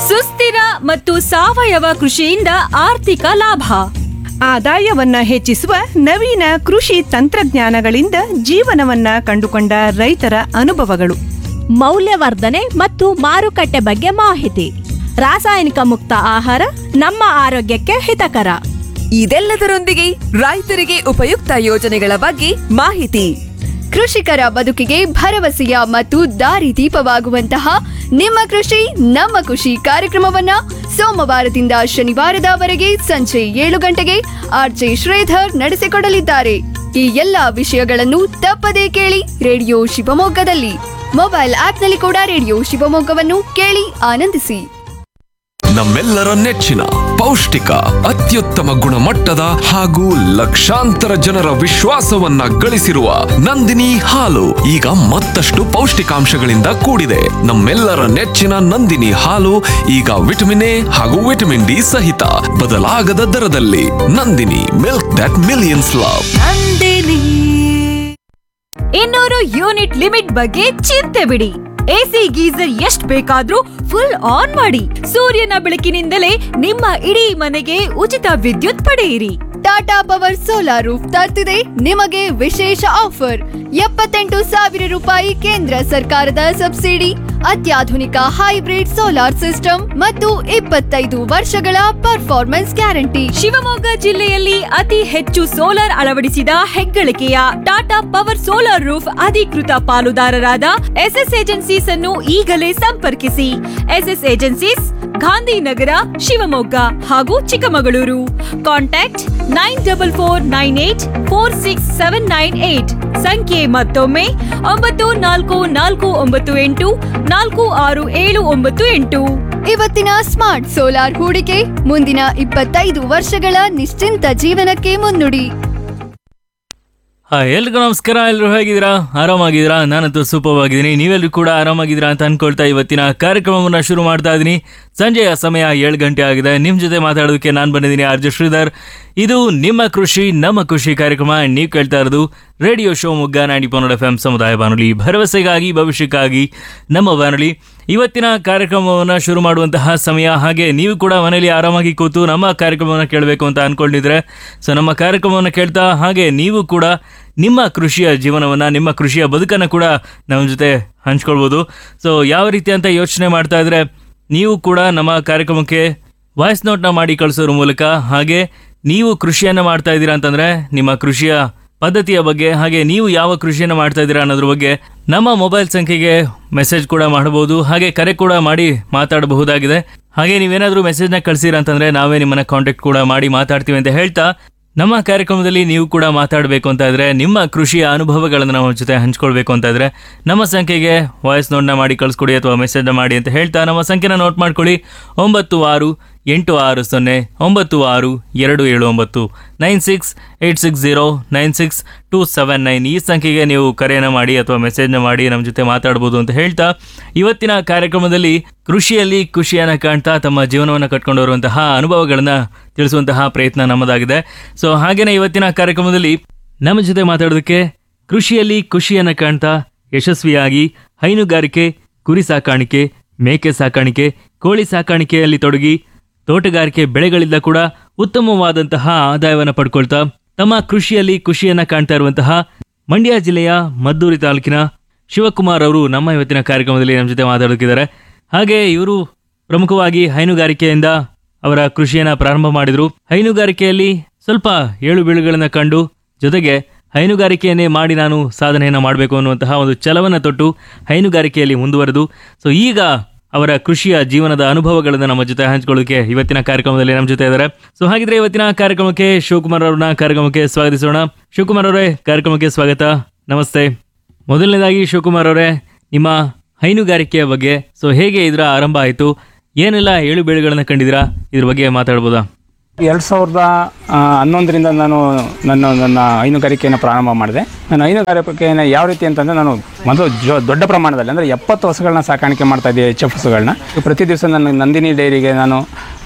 ಸುಸ್ಥಿರ ಮತ್ತು ಸಾವಯವ ಕೃಷಿಯಿಂದ ಆರ್ಥಿಕ ಲಾಭ ಆದಾಯವನ್ನ ಹೆಚ್ಚಿಸುವ ನವೀನ ಕೃಷಿ ತಂತ್ರಜ್ಞಾನಗಳಿಂದ ಜೀವನವನ್ನ ಕಂಡುಕೊಂಡ ರೈತರ ಅನುಭವಗಳು ಮೌಲ್ಯವರ್ಧನೆ ಮತ್ತು ಮಾರುಕಟ್ಟೆ ಬಗ್ಗೆ ಮಾಹಿತಿ ರಾಸಾಯನಿಕ ಮುಕ್ತ ಆಹಾರ ನಮ್ಮ ಆರೋಗ್ಯಕ್ಕೆ ಹಿತಕರ ಇದೆಲ್ಲದರೊಂದಿಗೆ ರೈತರಿಗೆ ಉಪಯುಕ್ತ ಯೋಜನೆಗಳ ಬಗ್ಗೆ ಮಾಹಿತಿ ಕೃಷಿಕರ ಬದುಕಿಗೆ ಭರವಸೆಯ ಮತ್ತು ದಾರಿದೀಪವಾಗುವಂತಹ ನಿಮ್ಮ ಕೃಷಿ ನಮ್ಮ ಖುಷಿ ಕಾರ್ಯಕ್ರಮವನ್ನ ಸೋಮವಾರದಿಂದ ಶನಿವಾರದವರೆಗೆ ಸಂಜೆ ಏಳು ಗಂಟೆಗೆ ಆರ್ಜೆ ಶ್ರೀಧರ್ ನಡೆಸಿಕೊಡಲಿದ್ದಾರೆ ಈ ಎಲ್ಲಾ ವಿಷಯಗಳನ್ನು ತಪ್ಪದೇ ಕೇಳಿ ರೇಡಿಯೋ ಶಿವಮೊಗ್ಗದಲ್ಲಿ ಮೊಬೈಲ್ ಆಪ್ನಲ್ಲಿ ಕೂಡ ರೇಡಿಯೋ ಶಿವಮೊಗ್ಗವನ್ನು ಕೇಳಿ ಆನಂದಿಸಿ ನಮ್ಮೆಲ್ಲರ ನೆಚ್ಚಿನ ಪೌಷ್ಟಿಕ ಅತ್ಯುತ್ತಮ ಗುಣಮಟ್ಟದ ಹಾಗೂ ಲಕ್ಷಾಂತರ ಜನರ ವಿಶ್ವಾಸವನ್ನ ಗಳಿಸಿರುವ ನಂದಿನಿ ಹಾಲು ಈಗ ಮತ್ತಷ್ಟು ಪೌಷ್ಟಿಕಾಂಶಗಳಿಂದ ಕೂಡಿದೆ ನಮ್ಮೆಲ್ಲರ ನೆಚ್ಚಿನ ನಂದಿನಿ ಹಾಲು ಈಗ ವಿಟಮಿನ್ ಎ ಹಾಗೂ ವಿಟಮಿನ್ ಡಿ ಸಹಿತ ಬದಲಾಗದ ದರದಲ್ಲಿ Nandini milk that millions love ಇನ್ನೂರು ಯೂನಿಟ್ ಲಿಮಿಟ್ ಬಗ್ಗೆ ಚಿಂತೆ ಬಿಡಿ ಎಸಿ ಗೀಸರ್ ಎಷ್ಟ್ ಬೇಕಾದ್ರೂ ಫುಲ್ ಆನ್ ಮಾಡಿ ಸೂರ್ಯನ ಬೆಳಕಿನಿಂದಲೇ ನಿಮ್ಮ ಇಡೀ ಮನೆಗೆ ಉಚಿತ ವಿದ್ಯುತ್ ಪಡೆಯಿರಿ ಟಾಟಾ ಪವರ್ ಸೋಲಾರ್ ರೂಫ್ ತರ್ತಿದೆ ನಿಮಗೆ ವಿಶೇಷ ಆಫರ್ ಎಪ್ಪತ್ತೆಂಟು ಸಾವಿರ ರೂಪಾಯಿ ಕೇಂದ್ರ ಸರ್ಕಾರದ ಸಬ್ಸಿಡಿ ಅತ್ಯಾಧುನಿಕ ಹೈಬ್ರಿಡ್ ಸೋಲಾರ್ ಸಿಸ್ಟಮ್ ಮತ್ತು ಇಪ್ಪತ್ತೈದು ವರ್ಷಗಳ ಪರ್ಫಾರ್ಮೆನ್ಸ್ ಗ್ಯಾರಂಟಿ ಶಿವಮೊಗ್ಗ ಜಿಲ್ಲೆಯಲ್ಲಿ ಅತಿ ಹೆಚ್ಚು ಸೋಲಾರ್ ಅಳವಡಿಸಿದ ಹೆಗ್ಗಳಿಕೆಯ ಟಾಟಾ ಪವರ್ ಸೋಲಾರ್ ರೂಫ್ ಅಧಿಕೃತ ಪಾಲುದಾರರಾದ ಎಸ್ಎಸ್ ಏಜೆನ್ಸೀಸ್ ಅನ್ನು ಈಗಲೇ ಸಂಪರ್ಕಿಸಿ ಎಸ್ಎಸ್ ಏಜೆನ್ಸೀಸ್ ಗಾಂಧಿನಗರ ಶಿವಮೊಗ್ಗ ಹಾಗೂ Chikkamagaluru contact nine double four nine eight four six seven nine eight ಸಂಖ್ಯೆ ಮತ್ತೊಮ್ಮೆ ಒಂಬತ್ತು ನಾಲ್ಕು ನಾಲ್ಕು ಒಂಬತ್ತು ಎಂಟು ನಾಲ್ಕು ಆರು ಏಳು ಒಂಬತ್ತು ಎಂಟು ಇವತ್ತಿನ ಸ್ಮಾರ್ಟ್ ಸೋಲಾರ್ ಹೂಡಿಕೆ ಮುಂದಿನ ಇಪ್ಪತ್ತೈದು ವರ್ಷಗಳ ನಿಶ್ಚಿಂತ ಜೀವನಕ್ಕೆ ಮುನ್ನುಡಿ ಹಾಯ್ ಎಲ್ರಿಗೂ ನಮಸ್ಕಾರ ಎಲ್ಲರೂ ಹೇಗಿದ್ದೀರಾ ಆರಾಮಾಗಿದ್ದೀರಾ ನಾನಂತೂ ಸೂಪರ್ ಆಗಿದ್ದೀನಿ ನೀವೆಲ್ಲರೂ ಕೂಡ ಆರಾಮಾಗಿದ್ದೀರಾ ಅಂತ ಅನ್ಕೊಳ್ತಾ ಇವತ್ತಿನ ಕಾರ್ಯಕ್ರಮವನ್ನು ಶುರು ಮಾಡ್ತಾ ಇದ್ದೀನಿ ಸಂಜೆಯ ಸಮಯ ಏಳು ಗಂಟೆ ಆಗಿದೆ ನಿಮ್ಮ ಜೊತೆ ಮಾತಾಡೋದಕ್ಕೆ ನಾನು ಬಂದಿದ್ದೀನಿ ಆರ್ ಜೆ ಶ್ರೀಧರ್ ಇದು ನಿಮ್ಮ ಕೃಷಿ ನಮ್ಮ ಖುಷಿ ಕಾರ್ಯಕ್ರಮ ನೀವು ಕೇಳ್ತಾ ಇರೋದು ರೇಡಿಯೋ ಶೋ ಮುಗ್ಗ ನಾಡಿ ಪನ್ನಡ ಎಫ್ ಎಂ ಸಮುದಾಯ ಬಾನುಲಿ ಭರವಸೆಗಾಗಿ ಭವಿಷ್ಯಕ್ಕಾಗಿ ನಮ್ಮ ಬಾನುಲಿ ಇವತ್ತಿನ ಕಾರ್ಯಕ್ರಮವನ್ನು ಶುರು ಮಾಡುವಂತಹ ಸಮಯ ಹಾಗೆ ನೀವು ಕೂಡ ಮನೆಯಲ್ಲಿ ಆರಾಮಾಗಿ ಕೂತು ನಮ್ಮ ಕಾರ್ಯಕ್ರಮವನ್ನು ಕೇಳಬೇಕು ಅಂತ ಅನ್ಕೊಂಡಿದ್ರೆ ಸೊ ನಮ್ಮ ಕಾರ್ಯಕ್ರಮವನ್ನು ಕೇಳ್ತಾ ಹಾಗೆ ನೀವು ಕೂಡ ನಿಮ್ಮ ಕೃಷಿಯ ಜೀವನವನ್ನು ನಿಮ್ಮ ಕೃಷಿಯ ಬದುಕನ್ನು ಕೂಡ ನಮ್ಮ ಜೊತೆ ಹಂಚ್ಕೊಳ್ಬೋದು ಸೊ ಯಾವ ರೀತಿ ಅಂತ ಯೋಚನೆ ಮಾಡ್ತಾ ಇದ್ರೆ ನೀವು ಕೂಡ ನಮ್ಮ ಕಾರ್ಯಕ್ರಮಕ್ಕೆ ವಾಯ್ಸ್ ನೋಟ್ನ ಮಾಡಿ ಕಳಿಸೋದ್ರ ಮೂಲಕ ಹಾಗೆ ನೀವು ಕೃಷಿಯನ್ನು ಮಾಡ್ತಾ ಇದ್ದೀರಾ ಅಂತಂದ್ರೆ ನಿಮ್ಮ ಕೃಷಿಯ ಪದ್ಧತಿಯ ಬಗ್ಗೆ ಹಾಗೆ ನೀವು ಯಾವ ಕೃಷಿಯನ್ನು ಮಾಡ್ತಾ ಇದ್ದೀರಾ ಅನ್ನೋದ್ರ ಬಗ್ಗೆ ನಮ್ಮ ಮೊಬೈಲ್ ಸಂಖ್ಯೆಗೆ ಮೆಸೇಜ್ ಕೂಡ ಮಾಡಬಹುದು ಹಾಗೆ ಕರೆ ಕೂಡ ಮಾಡಿ ಮಾತಾಡಬಹುದಾಗಿದೆ ಹಾಗೆ ನೀವೇನಾದರೂ ಮೆಸೇಜ್ನ ಕಳಿಸಿರ ಅಂತಂದ್ರೆ ನಾವೇ ನಿಮ್ಮನ್ನ ಕಾಂಟ್ಯಾಕ್ಟ್ ಕೂಡ ಮಾಡಿ ಮಾತಾಡ್ತೀವಿ ಅಂತ ಹೇಳ್ತಾ ನಮ್ಮ ಕಾರ್ಯಕ್ರಮದಲ್ಲಿ ನೀವು ಕೂಡ ಮಾತಾಡಬೇಕು ಅಂತ ಇದ್ರೆ ನಿಮ್ಮ ಕೃಷಿಯ ಅನುಭವಗಳನ್ನು ನಮ್ಮ ಜೊತೆ ಹಂಚ್ಕೊಳ್ಬೇಕು ಅಂತ ಇದ್ರೆ ನಮ್ಮ ಸಂಖ್ಯೆಗೆ ವಾಯ್ಸ್ ನೋಟ್ನ ಮಾಡಿ ಕಳಿಸ್ಕೊಡಿ ಅಥವಾ ಮೆಸೇಜ್ನ ಮಾಡಿ ಅಂತ ಹೇಳ್ತಾ ನಮ್ಮ ಸಂಖ್ಯೆನ ನೋಟ್ ಮಾಡ್ಕೊಳ್ಳಿ ಒಂಬತ್ತು ಆರು ಎಂಟು ಆರು ಸೊನ್ನೆ ಒಂಬತ್ತು ಆರು ಎರಡು ಏಳು ಒಂಬತ್ತು nine six eight six zero nine six two seven nine ಈ ಸಂಖ್ಯೆಗೆ ನೀವು ಕರೆಯನ್ನು ಮಾಡಿ ಅಥವಾ ಮೆಸೇಜ್ನ ಮಾಡಿ ನಮ್ಮ ಜೊತೆ ಮಾತಾಡ್ಬೋದು ಅಂತ ಹೇಳ್ತಾ ಇವತ್ತಿನ ಕಾರ್ಯಕ್ರಮದಲ್ಲಿ ಕೃಷಿಯಲ್ಲಿ ಖುಷಿಯನ್ನು ಕಾಣ್ತಾ ತಮ್ಮ ಜೀವನವನ್ನು ಕಟ್ಕೊಂಡು ಬರುವಂತಹ ಅನುಭವಗಳನ್ನು ತಿಳಿಸುವಂತಹ ಪ್ರಯತ್ನ ನಮ್ಮದಾಗಿದೆ ಸೊ ಹಾಗೇನೆ ಇವತ್ತಿನ ಕಾರ್ಯಕ್ರಮದಲ್ಲಿ ನಮ್ಮ ಜೊತೆ ಮಾತಾಡೋದಕ್ಕೆ ಕೃಷಿಯಲ್ಲಿ ಖುಷಿಯನ್ನು ಕಾಣ್ತಾ ಯಶಸ್ವಿಯಾಗಿ ಹೈನುಗಾರಿಕೆ ಕುರಿ ಸಾಕಾಣಿಕೆ ಮೇಕೆ ಸಾಕಾಣಿಕೆ ಕೋಳಿ ಸಾಕಾಣಿಕೆಯಲ್ಲಿ ತೊಡಗಿ ತೋಟಗಾರಿಕೆ ಬೆಳೆಗಳಿಂದ ಕೂಡ ಉತ್ತಮವಾದಂತಹ ಆದಾಯವನ್ನು ಪಡ್ಕೊಳ್ತಾ ತಮ್ಮ ಕೃಷಿಯಲ್ಲಿ ಖುಷಿಯನ್ನ ಕಾಣ್ತಾ ಇರುವಂತಹ ಮಂಡ್ಯ ಜಿಲ್ಲೆಯ ಮದ್ದೂರಿ ತಾಲೂಕಿನ ಶಿವಕುಮಾರ್ ಅವರು ನಮ್ಮ ಇವತ್ತಿನ ಕಾರ್ಯಕ್ರಮದಲ್ಲಿ ನಮ್ಮ ಜೊತೆ ಮಾತಾಡುತ್ತಿದ್ದಾರೆ ಹಾಗೆ ಇವರು ಪ್ರಮುಖವಾಗಿ ಹೈನುಗಾರಿಕೆಯಿಂದ ಅವರ ಕೃಷಿಯನ್ನ ಪ್ರಾರಂಭ ಮಾಡಿದ್ರು ಹೈನುಗಾರಿಕೆಯಲ್ಲಿ ಸ್ವಲ್ಪ ಏಳು ಬೀಳುಗಳನ್ನ ಕಂಡು ಜೊತೆಗೆ ಹೈನುಗಾರಿಕೆಯನ್ನೇ ಮಾಡಿ ನಾನು ಸಾಧನೆಯನ್ನು ಮಾಡಬೇಕು ಅನ್ನುವಂತಹ ಒಂದು ಛಲವನ್ನು ತೊಟ್ಟು ಹೈನುಗಾರಿಕೆಯಲ್ಲಿ ಮುಂದುವರೆದು ಸೊ ಈಗ ಅವರ ಕೃಷಿಯ ಜೀವನದ ಅನುಭವಗಳನ್ನು ನಮ್ಮ ಜೊತೆ ಹಂಚಿಕೊಳ್ಳೋಕೆ ಇವತ್ತಿನ ಕಾರ್ಯಕ್ರಮದಲ್ಲಿ ನಮ್ಮ ಜೊತೆ ಇದ್ದಾರೆ ಸೊ ಹಾಗಿದ್ರೆ ಇವತ್ತಿನ ಕಾರ್ಯಕ್ರಮಕ್ಕೆ ಶಿವಕುಮಾರ್ ಅವ್ರನ್ನ ಕಾರ್ಯಕ್ರಮಕ್ಕೆ ಸ್ವಾಗತಿಸೋಣ ಶಿವಕುಮಾರ್ ಅವರೇ ಕಾರ್ಯಕ್ರಮಕ್ಕೆ ಸ್ವಾಗತ ನಮಸ್ತೆ ಮೊದಲನೇದಾಗಿ ಶಿವಕುಮಾರ್ ಅವರೇ ನಿಮ್ಮ ಹೈನುಗಾರಿಕೆಯ ಬಗ್ಗೆ ಸೊ ಹೇಗೆ ಇದರ ಆರಂಭ ಆಯಿತು ಏನೆಲ್ಲ ಏಳು ಬೀಳುಗಳನ್ನ ಕಂಡಿದ್ದೀರಾ ಇದ್ರ ಬಗ್ಗೆ ಮಾತಾಡ್ಬೋದಾ ಎರಡು ಸಾವಿರದ ಆ, ಹನ್ನೊಂದರಿಂದ ನಾನು ನನ್ನ ನನ್ನ ಹೈನುಗಾರಿಕೆಯನ್ನು ಪ್ರಾರಂಭ ಮಾಡಿದೆ ನಾನು ಹೈನುಗಾರಿಕೆಯನ್ನು ಯಾವ ರೀತಿ ಅಂತಂದರೆ ನಾನು ಮೊದಲು ಜೊ ದೊಡ್ಡ ಪ್ರಮಾಣದಲ್ಲಿ ಅಂದರೆ ಎಪ್ಪತ್ತು ಹಸುಗಳನ್ನ ಸಾಕಾಣಿಕೆ ಮಾಡ್ತಾ ಇದ್ದೆ ಎಚ್ ಎಫ್ ಹಸುಗಳನ್ನ ಪ್ರತಿ ದಿವಸ ನನ್ನ ನಂದಿನಿ ಡೈರಿಗೆ ನಾನು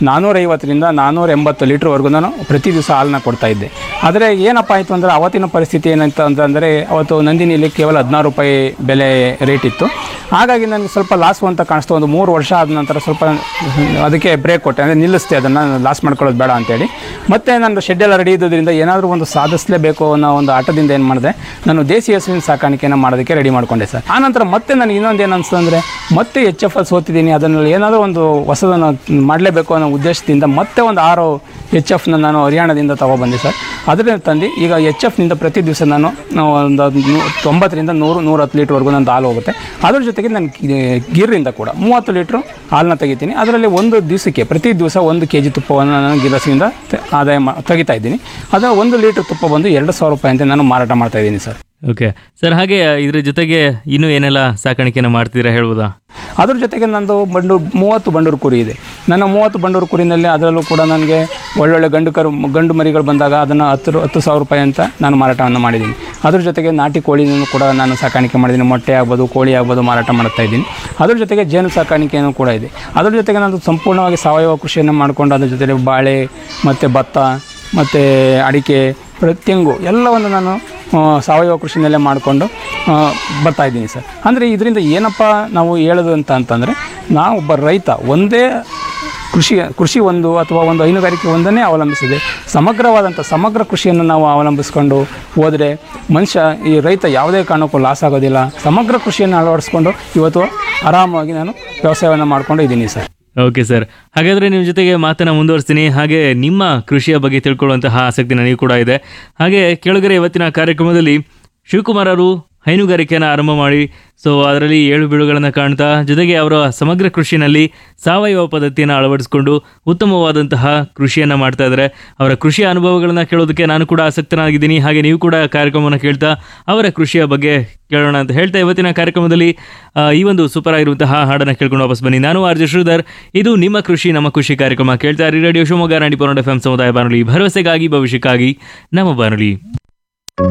ನಾನ್ನೂರೈವತ್ತರಿಂದ ನಾನ್ನೂರ ಎಂಬತ್ತು ಲೀಟ್ರ್ವರೆಗೂ ನಾನು ಪ್ರತಿ ದಿವಸ ಹಾಲನ್ನ ಕೊಡ್ತಾ ಇದ್ದೆ ಆದರೆ ಏನಪ್ಪ ಆಯಿತು ಅಂದರೆ ಅವತ್ತಿನ ಪರಿಸ್ಥಿತಿ ಏನಾಯ್ತು ಅಂತಂದರೆ ಅವತ್ತು ನಂದಿನಿಯಲ್ಲಿ ಕೇವಲ ಹದಿನಾರು ರೂಪಾಯಿ ಬೆಲೆ ರೇಟ್ ಇತ್ತು ಹಾಗಾಗಿ ನನಗೆ ಸ್ವಲ್ಪ ಲಾಸು ಅಂತ ಕಾಣಿಸ್ತು ಒಂದು ಮೂರು ವರ್ಷ ಆದ ನಂತರ ಸ್ವಲ್ಪ ಅದಕ್ಕೆ ಬ್ರೇಕ್ ಕೊಟ್ಟೆ ಅಂದರೆ ನಿಲ್ಲಿಸ್ತೆ ಅದನ್ನು ಲಾಸ್ ಮಾಡ್ಕೊಳ್ಳೋದು ಬೇಡ ಅಂತೇಳಿ ಮತ್ತೆ ನಾನು ಶೆಡ್ ಎಲ್ಲ ರೆಡಿ ಇದ್ದೋದ್ರಿಂದ ಏನಾದರೂ ಒಂದು ಸಾಧಿಸಲೇಬೇಕು ಅನ್ನೋ ಒಂದು ಆಟದಿಂದ ಏನು ಮಾಡಿದೆ ನಾನು ದೇಸಿ ಹಸುವಿನ ಸಾಕಾಣಿಕೆಯನ್ನು ಮಾಡೋದಕ್ಕೆ ರೆಡಿ ಮಾಡ್ಕೊಂಡೆ ಸರ್ ಆನಂತರ ಮತ್ತೆ ನನಗೆ ಇನ್ನೊಂದು ಏನು ಅನಿಸ್ತು ಅಂದರೆ ಮತ್ತೆ ಎಚ್ ಎಫ್ ಎಲ್ ಸೋತಿದ್ದೀನಿ ಅದನ್ನು ಏನಾದರೂ ಒಂದು ಹೊಸದನ್ನು ಮಾಡಲೇಬೇಕು ಅನ್ನೋ ಉದ್ದೇಶದಿಂದ ಮತ್ತೆ ಒಂದು ಆರು ಎಚ್ ಎಫ್ನ ನಾನು ಹರಿಯಾಣದಿಂದ ತಗೊಬಂದೆ ಸರ್ ಅದರಿಂದ ತಂದು ಈಗ ಎಚ್ ಎಫ್ನಿಂದ ಪ್ರತಿ ದಿವಸ ನಾನು ನಾವು ಒಂದು ನೂ- ತೊಂಬತ್ತರಿಂದ ನೂರು ನೂರ ಹತ್ತು ಲೀಟ್ರ್ವರೆಗೂ ನಂದು ಹಾಲು ಹೋಗುತ್ತೆ ಅದ್ರ ಜೊತೆಗೆ ನಾನು ಗಿರ್ರಿಂದ ಕೂಡ ಮೂವತ್ತು ಲೀಟ್ರು ಹಾಲನ್ನ ತೆಗಿತೀನಿ ಅದರಲ್ಲಿ ಒಂದು ದಿವಸಕ್ಕೆ ಪ್ರತಿ ದಿವಸ ಒಂದು ಕೆ ಜಿ ತುಪ್ಪವನ್ನು ನಾನು ಗಿರಸಿಯಿಂದ ತೆ- ಆದಾಯ ಮಾ ತೆಗಿತಾ ಇದ್ದೀನಿ ಅದರ ಒಂದು ಲೀಟ್ರ್ ತುಪ್ಪ ಬಂದು ಎರಡು ಸಾವಿರ ರೂಪಾಯಿ ಅಂತ ನಾನು ಮಾರಾಟ ಮಾಡ್ತಾ ಇದ್ದೀನಿ ಸರ್ ಓಕೆ ಸರ್ ಹಾಗೆ ಇದ್ರ ಜೊತೆಗೆ ಇನ್ನೂ ಏನೆಲ್ಲ ಸಾಕಾಣಿಕೆನ ಮಾಡ್ತಿದ್ದೀರಾ ಹೇಳ್ಬೋದಾ ಅದ್ರ ಜೊತೆಗೆ ನಂದು ಬಂಡು ಮೂವತ್ತು ಬಂಡೂರು ಕುರಿ ಇದೆ ನನ್ನ ಮೂವತ್ತು ಬಂಡೂರು ಕುರಿನಲ್ಲಿ ಅದರಲ್ಲೂ ಕೂಡ ನನಗೆ ಒಳ್ಳೊಳ್ಳೆ ಗಂಡು ಕರು ಗಂಡು ಮರಿಗಳು ಬಂದಾಗ ಅದನ್ನು ಹತ್ತು ರು- ಹತ್ತು ಸಾವಿರ ರೂಪಾಯಿ ಅಂತ ನಾನು ಮಾರಾಟವನ್ನು ಮಾಡಿದ್ದೀನಿ ಅದ್ರ ಜೊತೆಗೆ ನಾಟಿ ಕೋಳಿನೂ ಕೂಡ ನಾನು ಸಾಕಾಣಿಕೆ ಮಾಡಿದ್ದೀನಿ ಮೊಟ್ಟೆ ಆಗ್ಬೋದು ಕೋಳಿ ಆಗ್ಬೋದು ಮಾರಾಟ ಮಾಡ್ತಾ ಇದ್ದೀನಿ ಅದ್ರ ಜೊತೆಗೆ ಜೇನು ಸಾಕಾಣಿಕೆಯೂ ಕೂಡ ಇದೆ ಅದ್ರ ಜೊತೆಗೆ ನಾನು ಸಂಪೂರ್ಣವಾಗಿ ಸಾವಯವ ಕೃಷಿಯನ್ನು ಮಾಡಿಕೊಂಡು ಅದ್ರ ಜೊತೆಗೆ ಬಾಳೆ ಮತ್ತು ಭತ್ತ ಮತ್ತು ಅಡಿಕೆ ಪ್ರ- ತೆಂಗು ಎಲ್ಲವನ್ನು ನಾನು ಆ, ಸಾವಯವ ಕೃಷಿನಲ್ಲೇ ಮಾಡಿಕೊಂಡು ಬರ್ತಾ ಇದ್ದೀನಿ ಸರ್ ಅಂದರೆ ಇದರಿಂದ ಏನಪ್ಪ ನಾವು ಹೇಳೋದು ಅಂತ ಅಂತಂದರೆ ನಾವು ಒಬ್ಬ ರೈತ ಒಂದೇ ಕೃಷಿ ಕೃಷಿ ಒಂದು ಅಥವಾ ಒಂದು ಹೈನುಗಾರಿಕೆ ಒಂದನ್ನೇ ಅವಲಂಬಿಸಿದೆ ಸಮಗ್ರವಾದಂಥ ಸಮಗ್ರ ಕೃಷಿಯನ್ನು ನಾವು ಅವಲಂಬಿಸ್ಕೊಂಡು ಹೋದರೆ ಮನುಷ್ಯ ಈ ರೈತ ಯಾವುದೇ ಕಾರಣಕ್ಕೂ ಲಾಸ್ ಆಗೋದಿಲ್ಲ ಸಮಗ್ರ ಕೃಷಿಯನ್ನು ಅಳವಡಿಸ್ಕೊಂಡು ಇವತ್ತು ಆರಾಮಾಗಿ ನಾನು ವ್ಯವಸಾಯವನ್ನು ಮಾಡ್ಕೊಂಡು ಇದ್ದೀನಿ ಸರ್ ಓಕೆ ಸರ್ ಹಾಗಾದರೆ ನಿಮ್ಮ ಜೊತೆಗೆ ಮಾತನ್ನ ಮುಂದುವರಿಸ್ತೀನಿ ಹಾಗೆ ನಿಮ್ಮ ಕೃಷಿಯ ಬಗ್ಗೆ ತಿಳ್ಕೊಳ್ಳುವಂತಹ ಆಸಕ್ತಿ ನನಗೂ ಕೂಡ ಇದೆ ಹಾಗೆ ಕೆಳಗರೆ ಇವತ್ತಿನ ಕಾರ್ಯಕ್ರಮದಲ್ಲಿ ಶಿವಕುಮಾರರು ಹೈನುಗಾರಿಕೆಯನ್ನು ಆರಂಭ ಮಾಡಿ ಸೊ ಅದರಲ್ಲಿ ಏಳು ಬೀಳುಗಳನ್ನು ಕಾಣ್ತಾ ಜೊತೆಗೆ ಅವರ ಸಮಗ್ರ ಕೃಷಿನಲ್ಲಿ ಸಾವಯವ ಪದ್ಧತಿಯನ್ನು ಅಳವಡಿಸಿಕೊಂಡು ಉತ್ತಮವಾದಂತಹ ಕೃಷಿಯನ್ನು ಮಾಡ್ತಾ ಇದ್ದಾರೆ ಅವರ ಕೃಷಿಯ ಅನುಭವಗಳನ್ನು ಕೇಳೋದಕ್ಕೆ ನಾನು ಕೂಡ ಆಸಕ್ತನಾಗಿದ್ದೀನಿ ಹಾಗೆ ನೀವು ಕೂಡ ಕಾರ್ಯಕ್ರಮವನ್ನು ಕೇಳ್ತಾ ಅವರ ಕೃಷಿಯ ಬಗ್ಗೆ ಕೇಳೋಣ ಅಂತ ಹೇಳ್ತಾ ಇವತ್ತಿನ ಕಾರ್ಯಕ್ರಮದಲ್ಲಿ ಆ, ಈ ಒಂದು ಸೂಪರ್ ಆಗಿರುವಂತಹ ಹಾಡನ್ನು ಕೇಳ್ಕೊಂಡು ವಾಪಸ್ ಬನ್ನಿ ನಾನು ಆರ್ ಜೆ ಶ್ರೀಧರ್ ಇದು ನಿಮ್ಮ ಕೃಷಿ ನಮ್ಮ ಖುಷಿ ಕಾರ್ಯಕ್ರಮ ಕೇಳ್ತಾ ಇರಿ ರೇಡಿಯೋ ಶಿವಮೊಗ್ಗ ನಾಡಿ ಪನ್ನೊಂದು ಎಫ್ ಎಂ ಸಮುದಾಯ ಬಾನುಲಿ ಭರವಸೆಗಾಗಿ ಭವಿಷ್ಯಕ್ಕಾಗಿ ನಮ್ಮ ಬಾನುಲಿ